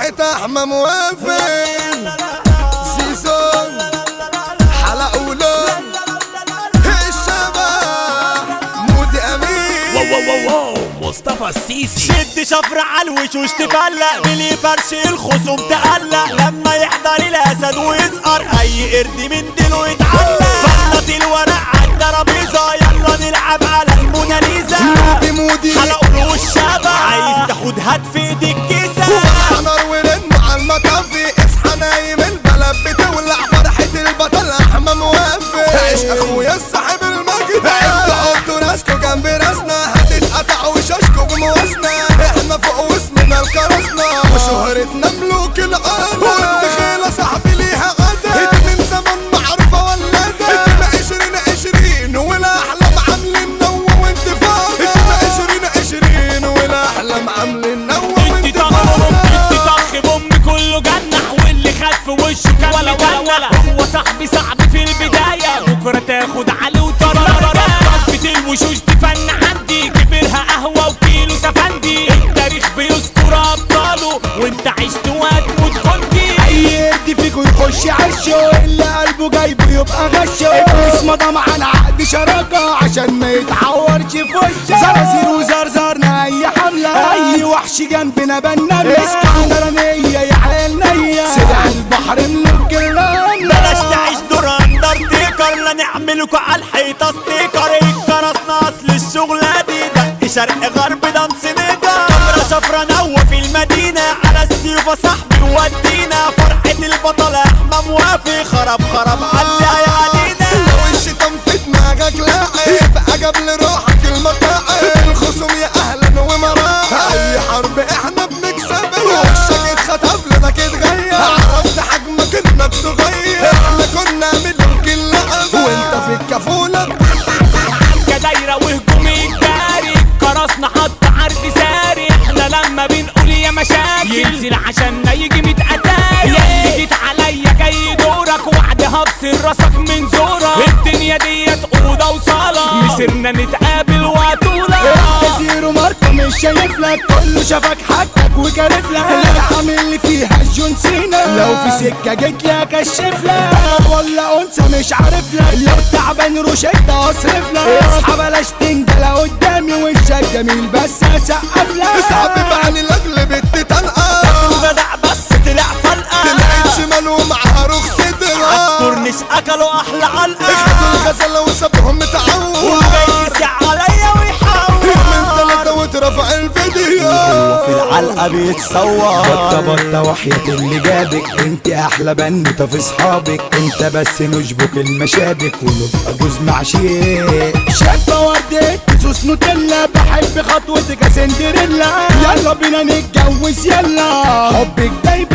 فرحة احمى موافق سيزون حلقة ولون الشباب مودي امين واو واو واو واو مصطفى السيسي شد شفر على الوشوش تفلق بلي فرش الخصوم تقلق لما يحضر الاسد ويزقر اي قرد من ديله يتعلق فلت الورق على الترابيزه يلا نلعب على الموناليزا مودي مودي حلقوا له الشبع عايز تاخد هات في ايدك كيسه حضر ورن على المطافي اصحى نايم البلد بتولع فرحة البطل احمى موافق عيش اخويا الصاحب المجد انتوا حطوا راسكوا جنب راسنا هتتقطع وشاشكوا بمواسنا احنا فوق واسمنا الكرسنا وشهرتنا ملوك الارض والدخيلة صاحبي ليها غدا انت من زمان معروفة ولاده انت من عشرين عشرين والاحلام عاملين نو وانت فاضي انت من عشرين عشرين والاحلام عاملين نو انت وانت طخ فاضي انت طخ بوم كله جنح واللي خد في وشه كان ولا ولا ولا هو صاحبي صاحبي في البداية بكرة تاخد عليه وطرارة ضربة الوشوش دي فن عندي كبرها قهوة وكيلو سفندي التاريخ بيذكر أبطاله وانت عشت وهتموت كنتي اي قرد فيكو يخش عشه اللي قلبه جايبه يبقى غشه ابليس مضى على عقد شراكة عشان ما يتعورش في وشه زرازير وزرزرنا اي حملة اي وحش جنبنا بننا اسكندرانية يا عيال نية سرع البحر ملوك الرملة بلاش تعيش دور اندرتيكر لا نعملكوا على الحيطة ستيكر الكرسنا اصل الشغلة دي دق شرق غرب دمس نيجا شفرة شفرة نوة في المدينة على السيوفة صاحبي ودينا فرحة البطل احمى موافي خرب خرب علي علينا لو الشيطان في دماغك لاعب بقى قبل روحك المطاعب الخصوم يا اهلا ومراحب اي حرب احنا بنكسب وشك اتخطف لك اتغير عرفت حجمك انك صغير احنا كنا ملوك اللعب وانت في الكفولة كدايرة وهجوم الجاري كرسنا حط عرض ساري احنا لما بنقول يا مشاكل ينزل عشان ما يجي ميت اتاري يلي جيت عليا جاي دورك وعد هبصر راسك من زورك الدنيا ديت اوضه وصاله مسيرنا نتقابل وطولة زيرو ماركة مش شايف لك كله شافك حقك وكارف لك اللي عامل لي فيها جون سينا لو في سكة جيت لك اشف لك ولا انثى مش عارف لك لو تعبان روشك اصرف لك اصحى بلاش تنجل قدامي وشك جميل بس هسقف لك صعب بعلي لاجل بنت تلقى بدع بس طلع فلقة طلعت شمال ومعها رخصتها كورنيش اكلوا احلى علقة خدوا الغزالة وسابهم متعود وجاي يسع عليا ويحاول من تلاتة واترفع الفيديو في العلقة بيتصور بطة بطة وحياة اللي جابك انت احلى بنوتة في صحابك انت بس نشبك المشابك ونبقى جوز مع شيء شابة وردة سوس نوتيلا بحب خطوتك يا سندريلا يلا بينا نتجوز يلا حبك جايب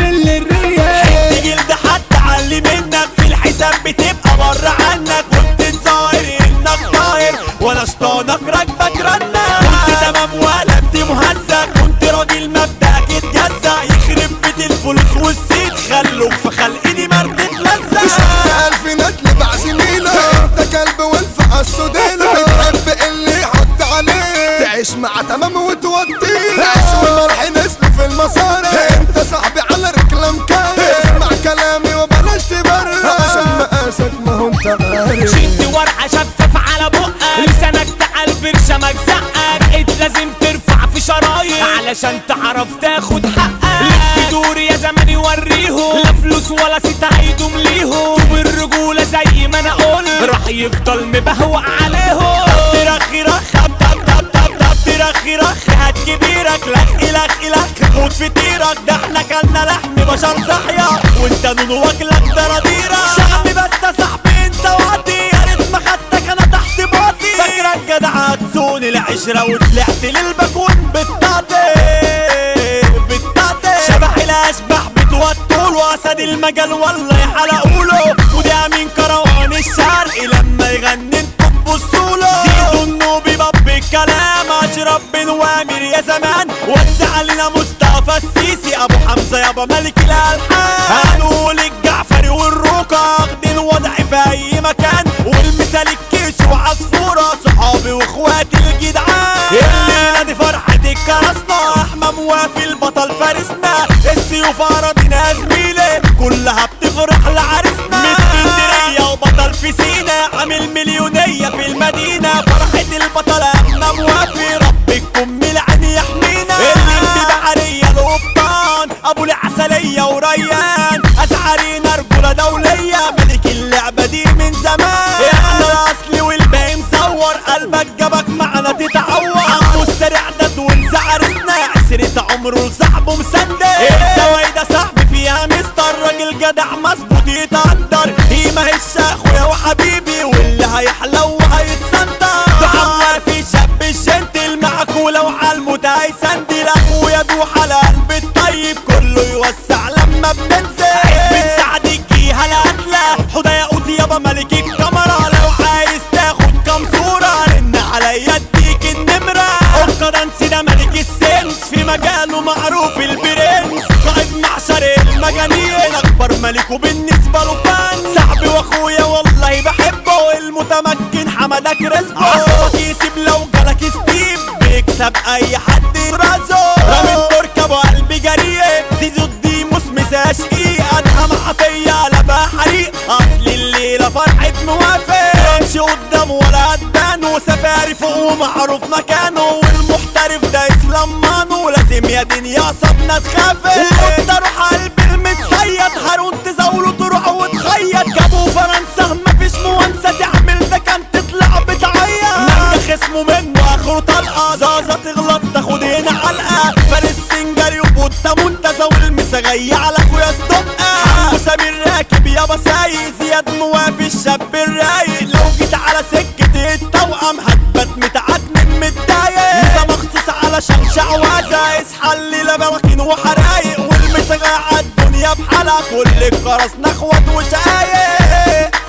للريال جلد حتى علي منك في الحساب بتبقى بره عنك وبتتظاهر انك طاهر ولا شطانك راكبك رنك كنت تمام وقلبت مهزأ كنت راجل مبدأك اتجزأ يخرب بيت الفلوس والسيد خلوك في خلقني مرد تلزق شفت الفينات لبع زميلة انت كلب والفقة السوديلة بتحب اللي يحط عليك تعيش مع تمام وتوديه عيش وملح نسل في المصاري انت صاحبي على رجلة كاي اسمع كلامي وبلاش تبرر عشان مقاسك ما هو انت غاري شد ورقة شفاف على بقك لسانك تعال برشمك زقك انت لازم ترفع في شرايط علشان تعرف تاخد حقك لف دوري يا زمان وريهم لا فلوس ولا ست هيدوم ليهم طوب الرجولة زي ما انا قلت راح يفضل مبهوق عليهم ترخي رخ طب طب طب طب طب ترخي رخ هات كبيرك لخ لخ لخ خد في طيرك ده احنا كلنا لحم بشر صحيا وانت نون واكلك درديرة شعبي بس يا صاحبي انت واطي يا ريت ما خدتك انا تحت باطي فاكرك جدع هتسوني العشرة وطلعت للبكون بالتعطي بالتعطي شبح الاشباح بتوتر واسد المجال والله يحلقوله وده امين كروان الشرقي لما يغني انتوا تبصوله زيزو النوبي باب الكلام اشرف بن وامر يا زمان وسع لنا مصطفى السيسي ابو حمزه يابا ملك الالحان هنقول الجعفري والروكا واخدين وضع في اي مكان والمثال الكيش وعصفوره صحابي واخواتي الجدعان الليله دي فرحه الكرسنا احمى موافي البطل فارسنا السيوف أراضينا زميلة كلها بتفرح لعرسنا من اسكندرية وبطل في سينا عامل مليونية في المدينة فرحة البطلة احنا موافي ربك كم العين يحمينا اللي بحرية القبطان ابو العسلية وريان ازعرينا رجولة دولية ملك اللعبة دي من زمان احنا الاصلي والباقي مصور قلبك جابك معنا تتعور عمو السريع ده ونزع عرسنا عسرة عمره لصاحبه مسند الزوايدة صاحبي فيها مستر راجل جدع مظبوط يتقدر دي ما هيش اخويا وحبيبي واللي هيحلو هيتسنطر دعم في شاب الجنتل معاك ولو عالموت هيسندل اخويا دوح على قلب الطيب كله يوسع لما بننزل عزبة سعد الجيهة القتلة حدا ياقوت يابا ملك الكاميرا لو عايز تاخد كام صورة رن عليا اديك النمرة القدنسي ده ملك السنس في مجاله معروف البرنس قائد معشر المجانين اكبر ملك وبالنسبة له فان صاحبي واخويا والله بحبه المتمكن حمدك رزقه عصبك يسيب لو جالك ستيف بيكسب اي حد رازو رامي التركة ابو قلبي جريء زيزو الديموس مساش ايه ادهم عطية على حريق اصل الليلة فرحة موافق يمشي قدام ولا قدان وسفاري فوق ومعروف مكانه والمحترف ده اسلام مانو لازم يا دنيا صبنا تخافت وقلت اروح قلبي المتسيد هارون تزاوله تروح وتخيط جابوا فرنسا مفيش موانسة تعمل ده كان تطلع بتعيط نجح اسمه منه اخره طلقة زازة تغلط تاخد هنا علقة فارس سنجري وبوتا منتزه والمسغية على اخويا استبقى حمو سمير راكب يابا سايق زياد موافي الشاب الرايق لو جيت على سكة التوأم هتبات متعكنن متضايق ميزة مخصوص على شمشة عوازة اصحى الليلة براكين وحرايق والمسغة عالدنيا بحالها كل الجرس نخوت وشقايق